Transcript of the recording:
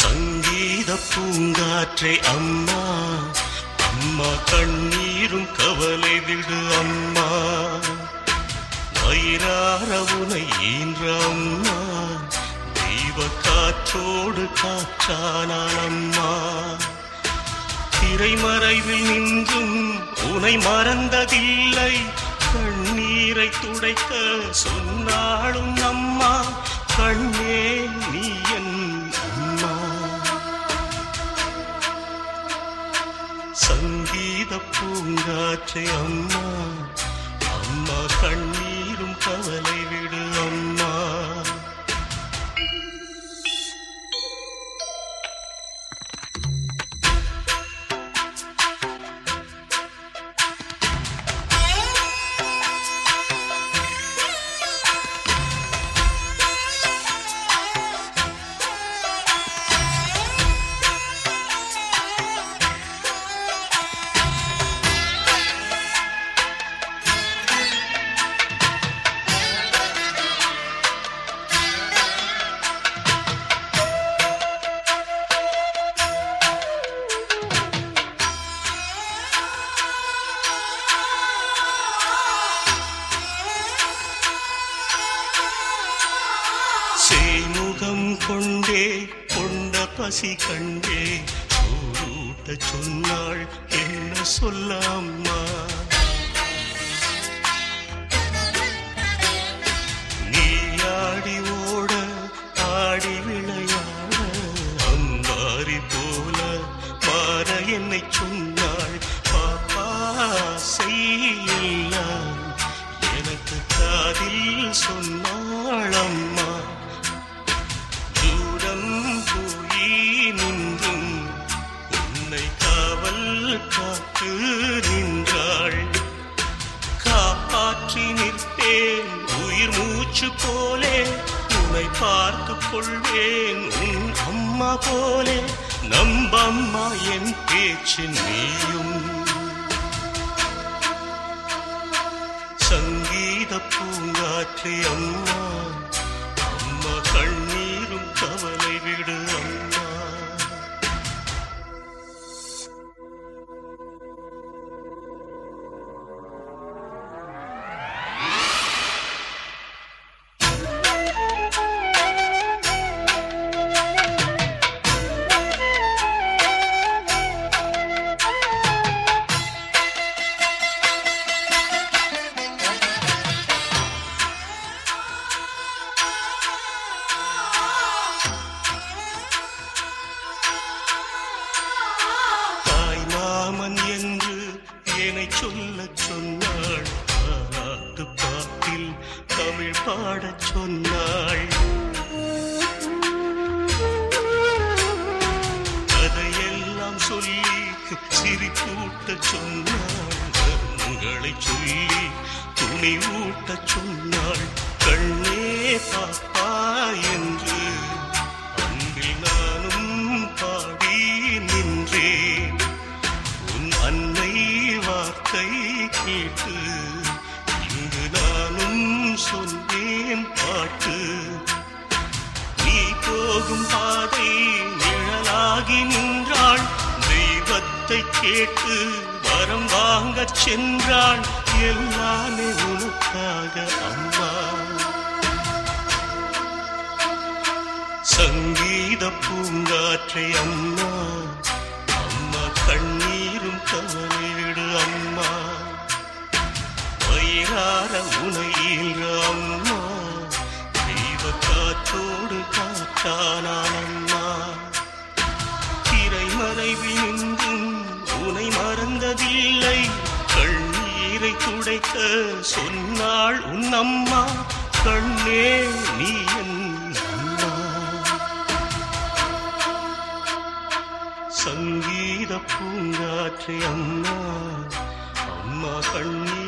சங்கீத பூங்காற்றை அம்மா அம்மா கண்ணீரும் கவலை விடு அம்மா வயிறார உனை ஈன்ற அம்மா தெய்வ காற்றோடு காற்றானான் அம்மா திரைமறைவில் நின்றும் உனை மறந்ததில்லை கண்ணீரை துடைக்க சொன்னாலும் அம்மா கண்ணே நீ என் அம்மா சங்கீத பூங்காற்றை அம்மா அம்மா கண்ணீரும் கவலை விடு அம்மா சேமுகம் கொண்டே கொண்ட பசி கண்டே சோறூட்ட சொன்னாள் என்ன சொல்ல அம்மா நீ ஆடி ஓட ஆடி விளையாட அம்பாரி போல மாற என்னை சொன்னாள் பாப்பா செய்யலாம் எனக்கு காதில் சொன்னாள் அம்மா தூரம் போய் நின்றும் உன்னை காவல் காத்து நின்றாள் காப்பாற்றி நிற்பேன் உயிர் மூச்சு போலே உன்னை பார்த்து கொள்வேன் உன் அம்மா போலே நம்பம்மா என் பேச்சு நீயும் சங்கீத பூங்காற்றை அம்மா அம்மா கண்ணீரும் கவலை விடு அம்மா தாய் மாமன் என்று என்னை சொல்லச் சொன்னாள் பாராட்டு பாட்டில் தமிழ் பாடச் சொன்னாள் கதையெல்லாம் சொல்லி சிரிப்பூட்டச் சொன்னாள் கருங்களை சொல்லி துணி ஊட்டச் சொன்னாள் கண்ணே பாப்பா என்று அன்பில் நானும் பாடி நின்றேன் உன் அன்னை வார்த்தை கேட்டு இங்கு நானும் சொன்னேன் பாட்டு நீ போகும் பாதை நிழலாகி நின்றாள் தெய்வத்தை கேட்டு வரம் வாங்கச் சென்றாள் எல்லாமே உனக்காக அம்மா சங்கீத பூங்காற்றை அம்மா அம்மா கண்ணீரும் கவலை விடு அம்மா வயிறார உனையில் அம்மா தெய்வ காற்றோடு காற்றானான் அம்மா திரைமறைவில் நின்றும் உனை மறந்ததில்லை கண்ணீரை துடைக்க சொன்னாள் உன் அம்மா கண்ணே நீ என் அம்மா சங்கீத பூங்காற்றை அம்மா அம்மா கண்ணீர்